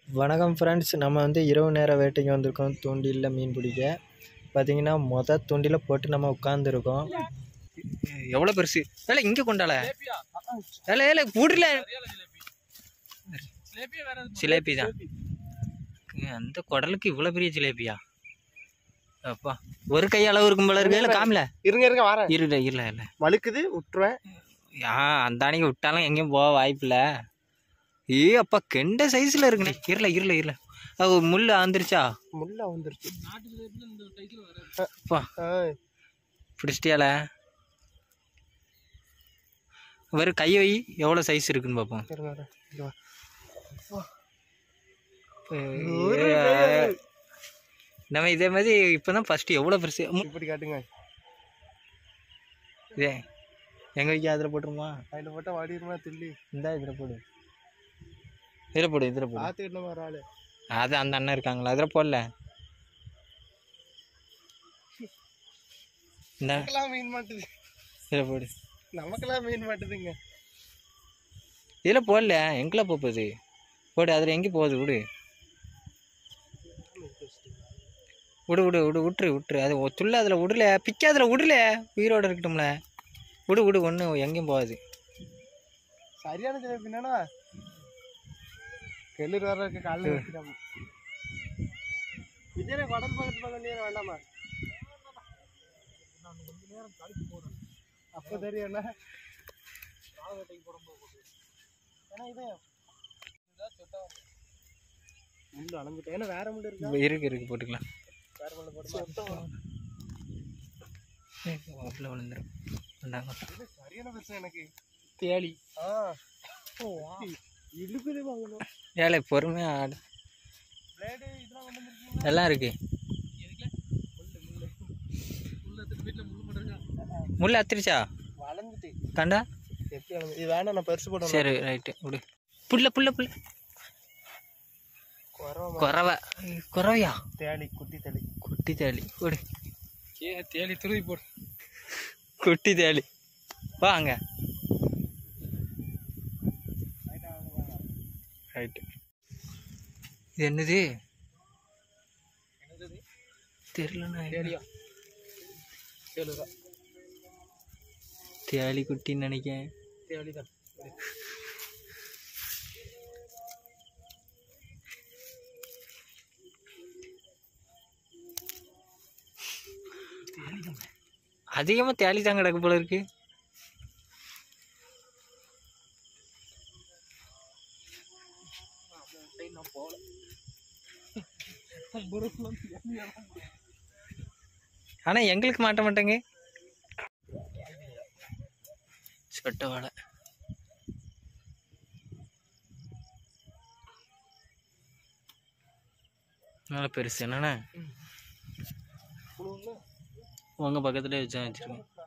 வணக்கம் ஃப்ரெண்ட்ஸ் நம்ம வந்து இரவு நேர வேட்டைக்கு வந்திருக்கோம் தூண்டிலில் மீன் பிடிக்க பார்த்தீங்கன்னா மொத தூண்டில போட்டு நம்ம உட்காந்துருக்கோம் எவ்வளோ பெருசு ஏல இங்கே கொண்டால ஏல ஏல விடல ஜிலேபி தான் அந்த குடலுக்கு இவ்வளோ பெரிய ஜிலேபியா அப்பா ஒரு கை அளவு இருக்கும் போல இருக்கு இல்லை காமில இருங்க இருங்க வரேன் இருல இருல இல்லை வழுக்குது விட்டுருவேன் ஆ அந்த அன்னைக்கு விட்டாலும் எங்கேயும் போக வாய்ப்பில்ல ஏ அப்பா கெண்ட சைஸில் இருக்குண்ணே இருல இருல இருல அது முள் ஆந்துருச்சா முள்ள வந்துருச்சு அப்பா ஆய், பிடிச்சிட்டியால வெறும் கையை வை எவ்வளோ சைஸ் இருக்குன்னு பார்ப்போம் இருங்க வரேன். இங்க வா. நம்ம இதே மாதிரி இப்போ தான் ஃபஸ்ட்டு எவ்வளோ பெருசு மு- இப்படி காட்டுங்க இதே எங்கே வைக்க அதில் போட்டுருமா அதில் போட்டால் வாடிடுமா தில்லி இந்தா இதில் போடு இதில் போடு இதில் போடு பார்த்துக்கிட்டு வர ஆளு அது அந்த அண்ணன் இருக்காங்களா அதில் போடல இந்த நமக்கெல்லாம் மீன் மாட்டுது இதில் போடு நமக்கெல்லாம் மீன் மாட்டுதுங்க இதில் போடல எங்கெல்லாம் போகுது போடு அதில் எங்கே போகுது விடு விடு விடு விடு விட்டுரு விட்டுரு அது ஒ- துள்ள அதில் விடல பிக்காதுல விடல உயிரோட இருக்கட்டும்ல விடு விடு ஒன்றும் எங்கேயும் போகாது சரியான ஜிலேபி என்னன்னா கெல்லூர் வர இருக்க காலையில் வச்சுட்டாம விஜயனை குடல் பக்கத்து பக்கம் நீர் வேண்டாமா அப்போ தெரியும் என்ன ஏன்னா இது முள்ளு அணைஞ்சிட்டேன் ஏன்னா வேற முள்ளு இருக்கா இருக்கு இருக்கு போட்டுக்கலாம் வேற முள்ளு போட்டு உள்ள விழுந்துரும் இந்தாங்க. இது சரியான பிரச்சனை எனக்கு தேளி ஆ இழுக்குது வாங்கணும் ஏழை பொறுமையாக ஆடு பிளேடு இதெல்லாம் கொண்டு வந்துருக்கீங்க எல்லாம் இருக்கு முள் அத்திரிச்சா வளைஞ்சிட்டு கண்டா எப்படி வளைஞ்சு இது வேணாம் நான் பெருசு போடுறேன் சரி ரைட்டு விடு புள்ள புள்ள புள்ள குறவ குறவை குறவையா தேளி குட்டி தேளி குட்டி தேளி விடு ஏ தேளி துருவி போடு குட்டி தேளி வாங்க ரைட்டு இது என்னது தெரியலண்ணா தேளியா ஏழு ரூபா தேளி குட்டின்னு நினைக்கிறேன் தேளி தான் அதிகமாக தேளி தான் கிடக்கு போல இருக்கு ஆனால் எங்களுக்கு மாட்ட மாட்டேங்க சொட்ட வாழை நல்ல பெருசு என்னண்ணே உங்கள் பக்கத்துலேயே வச்சா வச்சுருக்கேன்